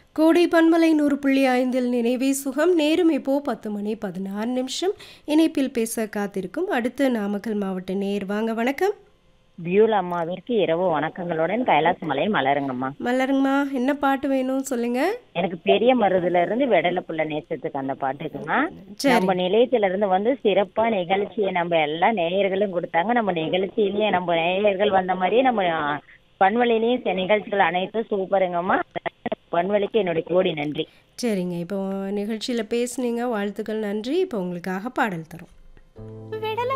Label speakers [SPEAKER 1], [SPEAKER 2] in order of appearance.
[SPEAKER 1] கோடை பண்பலை நூறு புள்ளி ஐந்தில் நினைவே சுகம் நேரம் இப்போ பத்து மணி பதினாறு நிமிஷம் இணைப்பில் பேச காத்திருக்கும் அடுத்து நாமக்கல் மாவட்ட நேர் வாங்க வணக்கம்
[SPEAKER 2] பியூல் அம்மாவிற்கு இரவு வணக்கங்களுடன் கைலாச மலை மலருங்கம்மா
[SPEAKER 1] மலருங்கம்மா என்ன பாட்டு வேணும் சொல்லுங்க
[SPEAKER 2] எனக்கு பெரிய மருதுல இருந்து வெடல புள்ள நேசத்துக்கு அந்த பாட்டுக்குமா
[SPEAKER 1] சரி.
[SPEAKER 2] நம்ம நிலையத்துல இருந்து வந்து சிறப்பா நிகழ்ச்சியை நம்ம எல்லா நேயர்களும் கொடுத்தாங்க நம்ம நிகழ்ச்சியிலேயே நம்ம நேயர்கள் வந்த மாதிரியே நம்ம பண்வழிலையும் சில நிகழ்ச்சிகள் அனைத்தும் சூப்பருங்கம்மா பண்வழிக்கு என்னுடைய கோடி நன்றி
[SPEAKER 1] சரிங்க இப்போ நிகழ்ச்சியில் பேசுனீங்க வாழ்த்துக்கள் நன்றி இப்போ உங்களுக்காக பாடல் தரும்
[SPEAKER 3] விடல